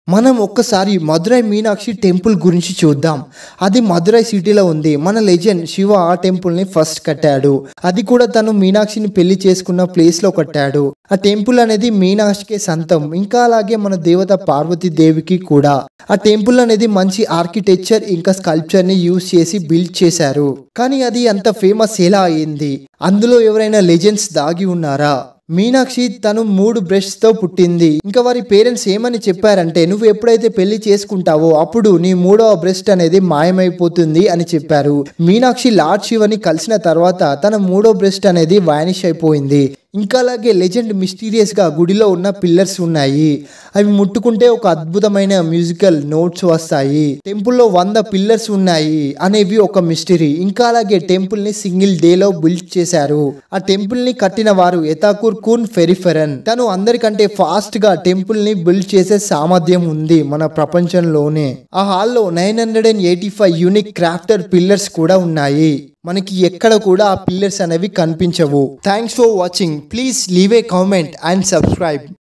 మనం ఒక్కసారి మధురై మీనాక్షి టెంపుల్ గురించి చూద్దాం అది మధురై సిటీలో ఉంది మన లెజెండ్ శివ ఆ టెంపుల్ ని ఫస్ట్ కట్టాడు అది కూడా తను మీనాక్షిని పెళ్లి చేసుకున్న ప్లేస్ లో కట్టాడు ఆ టెంపుల్ అనేది మీనాక్షికే సంతం ఇంకా అలాగే మన దేవత పార్వతీ దేవికి కూడా ఆ టెంపుల్ అనేది మంచి ఆర్కిటెక్చర్ ఇంకా స్కల్ప్చర్ ని యూజ్ చేసి బిల్డ్ చేశారు కానీ అది అంత ఫేమస్ ఎలా అయింది అందులో ఎవరైనా లెజెండ్స్ దాగి ఉన్నారా మీనాక్షి తను మూడు బ్రష్ తో పుట్టింది ఇంకా వారి పేరెంట్స్ ఏమని చెప్పారంటే నువ్వు ఎప్పుడైతే పెళ్లి చేసుకుంటావో అప్పుడు నీ మూడవ బ్రెస్ట్ అనేది మాయమైపోతుంది అని చెప్పారు మీనాక్షి లార్డ్ శివని కలిసిన తర్వాత తన మూడో బ్రెస్ట్ అనేది వానిష్ అయిపోయింది ఇంకా అలాగే లెజెండ్ మిస్టీరియస్ గా గుడిలో ఉన్న పిల్లర్స్ ఉన్నాయి అవి ముట్టుకుంటే ఒక అద్భుతమైన మ్యూజికల్ నోట్స్ వస్తాయి టెంపుల్లో వంద పిల్లర్స్ ఉన్నాయి అనేవి ఒక మిస్టరీ ఇంకా అలాగే టెంపుల్ ని సింగిల్ డే లో బిల్డ్ చేశారు ఆ టెంపుల్ ని కట్టిన వారు ఎతాకూర్ కూన్ ఫెరిఫెరన్ తను అందరికంటే ఫాస్ట్ గా టెంపుల్ ని బిల్డ్ చేసే సామర్థ్యం ఉంది మన ప్రపంచంలోనే ఆ హాల్లో nine hundred and eighty five unique crafted pillars కూడా ఉన్నాయి మనకి ఎక్కడ కూడా ఆ పిల్లర్స్ అనేవి కనిపించవు thanks for watching please leave a comment and subscribe